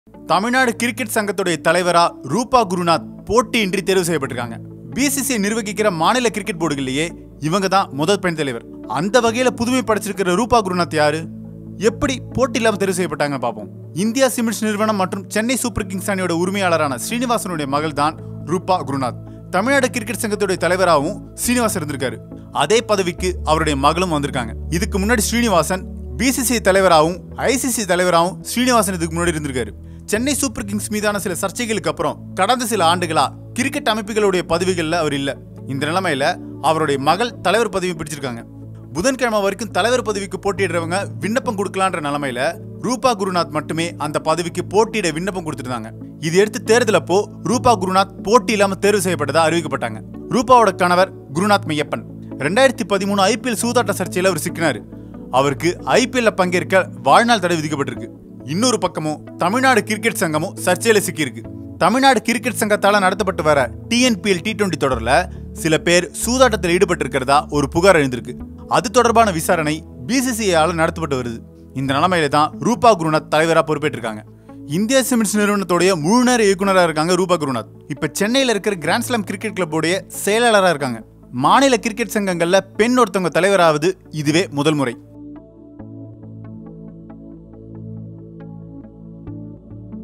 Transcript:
Tamil Nadu cricket சங்கத்துடைய தலைவரா ரூபா குருநாத் போட்டியின்றி தேர்வு செய்யப்பட்டிருக்காங்க பிசிசிஐ நிர்வகிக்கிற மாநில கிரிக்கெட் போர்டுகளிலேயே இவங்க தான் முதல் பெண் தலைவர் அந்த வகையில புதுமை படைச்சிருக்கிற ரூபா குருநாத் யாரு எப்படி போட்டி இல்லாம தேர்வு செய்யப்பட்டாங்க பார்ப்போம் இந்தியா சிமெண்ட்ஸ் நிறுவனம் மற்றும் சென்னை சூப்பர் கிங்ஸ் அணியோட உரிமையாளரான ஸ்ரீனிவாசனுடைய மகள் தான் ரூபா குருநாத் தமிழ்நாடு கிரிக்கெட் சங்கத்துடைய தலைவராகவும் ஸ்ரீனிவாசன் இருந்திருக்காரு அதே பதவிக்கு அவருடைய மகளும் வந்திருக்காங்க இதுக்கு முன்னாடி ஸ்ரீனிவாசன் பிசிசிஐ தலைவராகவும் ஐசிசி தலைவராகவும் ஸ்ரீனிவாசன் இதுக்கு முன்னாடி இருந்திருக்காரு சென்னை சூப்பர் கிங்ஸ் மீதான சில சர்ச்சைகளுக்கு அப்புறம் கடந்த சில ஆண்டுகளா கிரிக்கெட் அமைப்புகளுடைய பதவிகள்ல அவர் இல்ல இந்த நிலைமையில அவருடைய மகள் தலைவர் பதவி பிடிச்சிருக்காங்க புதன்கிழமை வரைக்கும் தலைவர் பதவிக்கு போட்டியிடுறவங்க விண்ணப்பம் கொடுக்கலான்ற நிலைமையில ரூபா குருநாத் மட்டுமே அந்த பதவிக்கு போட்டியிட விண்ணப்பம் கொடுத்திருந்தாங்க இது எடுத்து தேர்தல் அப்போ ரூபா குருநாத் போட்டி இல்லாம தேர்வு செய்யப்பட்டதா அறிவிக்கப்பட்டாங்க ரூபாவோட கணவர் குருநாத் மெய்யப்பன் ரெண்டாயிரத்தி பதிமூணு ஐபிஎல் சூதாட்ட சர்ச்சையில அவர் சிக்கினாரு அவருக்கு ஐபிஎல்ல பங்கேற்க வாழ்நாள் தடை விதிக்கப்பட்டிருக்கு இன்னொரு பக்கமும் தமிழ்நாடு கிரிக்கெட் சங்கமும் சர்ச்சையில சிக்கியிருக்கு தமிழ்நாடு கிரிக்கெட் சங்கத்தால நடத்தப்பட்டு வர டிஎன்பிஎல் டி டுவெண்டி தொடர்ல சில பேர் சூதாட்டத்தில் ஈடுபட்டிருக்கிறதா ஒரு புகார் எழுந்திருக்கு அது தொடர்பான விசாரணை பிசிசிஐயால நடத்தப்பட்டு வருது இந்த நிலைமையில தான் ரூபா குருநாத் தலைவரா பொறுப்பேற்றிருக்காங்க இந்தியா சிமெண்ட்ஸ் நிறுவனத்துடைய முழு நேர இயக்குனரா இருக்காங்க ரூபா குருநாத் இப்ப சென்னையில இருக்கிற கிராண்ட் ஸ்லாம் கிரிக்கெட் கிளப்போடைய செயலாளரா இருக்காங்க மாநில கிரிக்கெட் சங்கங்கள்ல பெண் ஒருத்தவங்க தலைவராவது இதுவே முதல் முறை